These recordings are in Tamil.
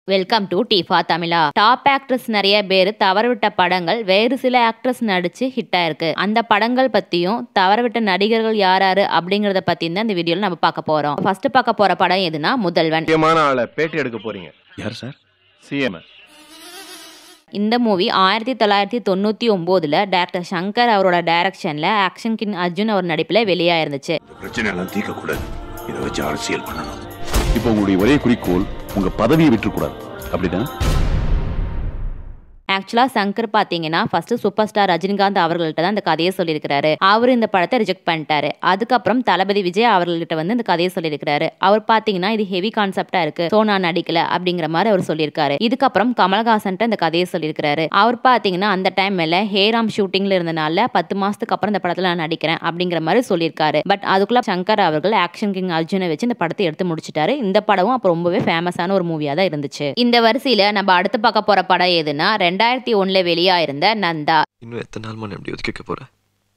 வெல்கம் டு டிஃபா தமிழா டாப் ஆக்ட்ரஸ் நிறைய பேர் தவறவிட்ட படங்கள் வேறு சில ஆக்ட்ரஸ் நடிச்சு ஹிட் ஆயிருக்கு அந்த படங்கள் பத்தியும் தவறவிட்ட நடிகர்கள் யார் யாரு அப்படிங்கறத பத்தி தான் இந்த வீடியோல நம்ம பார்க்க போறோம் ஃபர்ஸ்ட் பார்க்க போற படம் எதுனா முதல்வன் முக்கியமான ஆளை பேட்டி எடுக்க போறீங்க யார் சார் சிஎம் இந்த மூவி ஆயிரத்தி தொள்ளாயிரத்தி தொண்ணூத்தி ஒன்பதுல டேரக்டர் சங்கர் அவரோட டைரக்ஷன்ல ஆக்ஷன் கிங் அர்ஜுன் அவர் நடிப்புல வெளியாயிருந்துச்சு பிரச்சனை எல்லாம் தீர்க்க கூடாது இதை வச்சு அரசியல் பண்ணணும் இப்போ உங்களுடைய ஒரே குறிக்கோள் உங்க பதவியை விட்டுறக்கூடாது அப்படிதான் ஆக்சுவலா சங்கர் பாத்தீங்கன்னா ஃபர்ஸ்ட் சூப்பர் ஸ்டார் ரஜினிகாந்த் அவர்கள்ட்ட தான் இந்த கதையை சொல்லியிருக்கிறாரு அவர் இந்த படத்தை ரிஜெக்ட் பண்ணிட்டாரு அதுக்கப்புறம் தளபதி விஜய் அவர்கள்ட்ட வந்து இந்த கதையை சொல்லியிருக்கிறாரு அவர் பாத்தீங்கன்னா இது ஹெவி கான்செப்டா இருக்கு சோ நான் நடிக்கல அப்படிங்கிற மாதிரி அவர் சொல்லியிருக்காரு இதுக்கப்புறம் கமலஹாசன்ட்ட இந்த கதையை சொல்லியிருக்காரு அவர் பாத்தீங்கன்னா அந்த டைம்ல ஹேராம் ஷூட்டிங்ல இருந்தனால பத்து மாசத்துக்கு அப்புறம் இந்த படத்துல நான் நடிக்கிறேன் அப்படிங்கிற மாதிரி சொல்லியிருக்காரு பட் அதுக்குள்ள சங்கர் அவர்கள் ஆக்ஷன் கிங் அர்ஜுனை வச்சு இந்த படத்தை எடுத்து முடிச்சிட்டாரு இந்த படமும் அப்போ ரொம்பவே ஃபேமஸான ஒரு மூவியா தான் இருந்துச்சு இந்த வரிசையில நம்ம அடுத்து பார்க்க போற படம் எதுனா ரெண்டாயிரத்தி ஒண்ணுல வெளியாயிருந்த நந்தா இன்னும் எத்தனை நாள் நான் எப்படி ஒதுக்கி வைக்க போறேன்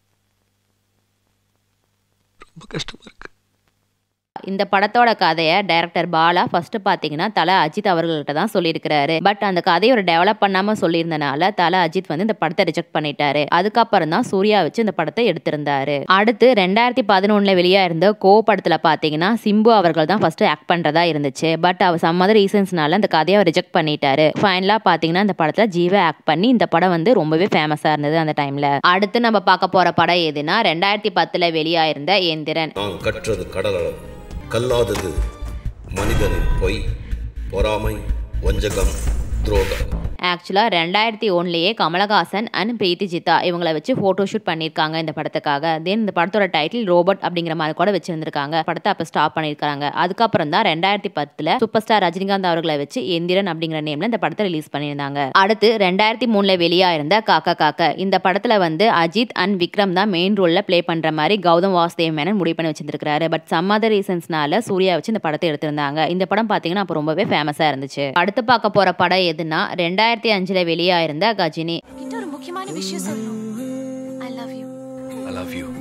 ரொம்ப கஷ்டமா இருக்கு இந்த படத்தோட கதையை டைரக்டர் பாலா ஃபர்ஸ்ட் பாத்தீங்கன்னா தல அஜித் அவர்கள்ட்ட தான் சொல்லியிருக்கிறாரு பட் அந்த கதையை ஒரு டெவலப் பண்ணாம சொல்லியிருந்தனால தல அஜித் வந்து இந்த படத்தை ரிஜெக்ட் பண்ணிட்டாரு அதுக்கப்புறம் தான் சூர்யா வச்சு இந்த படத்தை எடுத்திருந்தாரு அடுத்து ரெண்டாயிரத்தி பதினொன்னுல வெளியாயிருந்த கோ படத்துல பாத்தீங்கன்னா சிம்பு அவர்கள் தான் ஃபர்ஸ்ட் ஆக்ட் பண்றதா இருந்துச்சு பட் அவர் சம் அதர் ரீசன்ஸ்னால அந்த கதையை அவர் ரிஜெக்ட் பண்ணிட்டாரு ஃபைனலா பாத்தீங்கன்னா இந்த படத்துல ஜீவா ஆக்ட் பண்ணி இந்த படம் வந்து ரொம்பவே ஃபேமஸா இருந்தது அந்த டைம்ல அடுத்து நம்ம பார்க்க போற படம் எதுனா ரெண்டாயிரத்தி பத்துல வெளியாயிருந்த எந்திரன் நான் கற்றது கடலளவு கல்லாதது மனிதனின் பொய் பொறாமை வஞ்சகம் துரோகம் ஆக்சுவலாக ரெண்டாயிரத்தி ஒன்லேயே கமலஹாசன் அண்ட் பிரீத்தி ஜித்தா இவங்கள வச்சு ஃபோட்டோ ஷூட் பண்ணியிருக்காங்க இந்த படத்துக்காக தென் இந்த படத்தோட டைட்டில் ரோபோட் அப்படிங்கிற மாதிரி கூட வச்சிருந்திருக்காங்க படத்தை அப்போ ஸ்டாப் பண்ணியிருக்காங்க அதுக்கப்புறம் தான் ரெண்டாயிரத்தி பத்தில் சூப்பர் ஸ்டார் ரஜினிகாந்த் அவர்களை வச்சு எந்திரன் அப்படிங்கிற நேம்ல இந்த படத்தை ரிலீஸ் பண்ணியிருந்தாங்க அடுத்து ரெண்டாயிரத்தி மூணுல வெளியாயிருந்த காக்கா காக்க இந்த படத்துல வந்து அஜித் அண்ட் விக்ரம் தான் மெயின் ரோல்ல ப்ளே பண்ற மாதிரி கௌதம் வாசுதேவ் மேனன் முடிவு பண்ணி வச்சிருக்காரு பட் சம் அதர் ரீசன்ஸ்னால சூர்யா வச்சு இந்த படத்தை எடுத்திருந்தாங்க இந்த படம் பாத்தீங்கன்னா அப்போ ரொம்பவே ஃபேமஸா இருந்துச்சு அடுத்து பார்க்க போற படம் எதுனா ரெண்டாயிரத்தி அஞ்சுல வெளியாயிருந்த கஜினி கிட்ட ஒரு முக்கியமான விஷயம் சொல்லணும் I love you I love you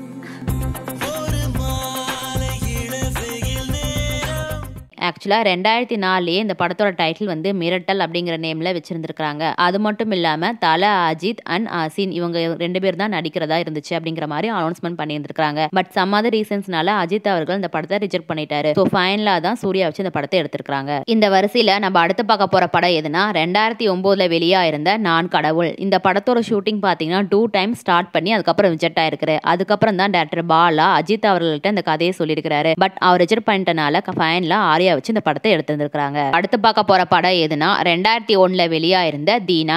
ஆக்சுவலாக ரெண்டாயிரத்தி நாலுலேயே இந்த படத்தோட டைட்டில் வந்து மிரட்டல் அப்படிங்கிற நேமில் வச்சிருந்துருக்காங்க அது மட்டும் இல்லாமல் தல அஜித் அண்ட் அசின் இவங்க ரெண்டு பேர் தான் நடிக்கிறதா இருந்துச்சு அப்படிங்கிற மாதிரி அனௌன்ஸ்மெண்ட் பண்ணியிருந்திருக்காங்க பட் சம் அதர் ரீசன்ஸ்னால அஜித் அவர்கள் இந்த படத்தை ரிஜெக்ட் பண்ணிட்டாரு ஸோ ஃபைனலாக தான் சூர்யா வச்சு இந்த படத்தை எடுத்திருக்காங்க இந்த வரிசையில் நம்ம அடுத்து பார்க்க போகிற படம் எதுனா ரெண்டாயிரத்தி ஒம்போதுல வெளியாயிருந்த நான் கடவுள் இந்த படத்தோட ஷூட்டிங் பார்த்தீங்கன்னா டூ டைம் ஸ்டார்ட் பண்ணி அதுக்கப்புறம் ரிஜெக்ட் ஆயிருக்குது அதுக்கப்புறம் தான் டேரக்டர் பாலா அஜித் அவர்கள்ட்ட இந்த கதையை சொல்லியிருக்கிறாரு பட் அவர் ரிஜெக்ட் பண்ணிட்டனால ஃபைனலாக ஆர்யா வச்சு இந்த படத்தை எடுத்திருந்திருக்காங்க அடுத்து பார்க்க போற படம் எதுனா ரெண்டாயிரத்தி ஒண்ணுல வெளியாயிருந்த தீனா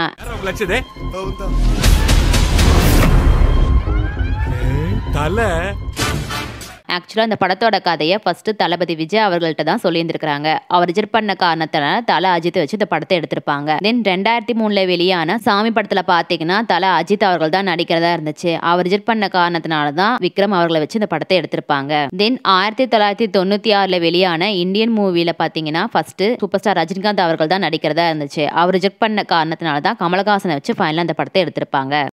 ஆக்சுவலாக இந்த படத்தோட கதையை ஃபர்ஸ்ட் தளபதி விஜய் அவர்கள்ட்ட தான் சொல்லியிருந்திருக்காங்க அவர் ரிஜெக்ட் பண்ண காரணத்தினால தல அஜித் வச்சு இந்த படத்தை எடுத்திருப்பாங்க தென் ரெண்டாயிரத்தி மூணுல வெளியான சாமி படத்துல பாத்தீங்கன்னா தல அஜித் அவர்கள் தான் நடிக்கிறதா இருந்துச்சு அவர் ரிஜெக்ட் பண்ண காரணத்தினால தான் விக்ரம் அவர்களை வச்சு இந்த படத்தை எடுத்திருப்பாங்க தென் ஆயிரத்தி தொள்ளாயிரத்தி தொண்ணூத்தி ஆறுல வெளியான இந்தியன் மூவில பாத்தீங்கன்னா ஃபர்ஸ்ட் சூப்பர் ஸ்டார் ரஜினிகாந்த் அவர்கள் தான் நடிக்கிறதா இருந்துச்சு அவர் ரிஜெக்ட் பண்ண காரணத்தினால தான் கமலஹாசனை வச்சு ஃபைனலாக இந்த படத்தை எடுத்திருப்பாங்க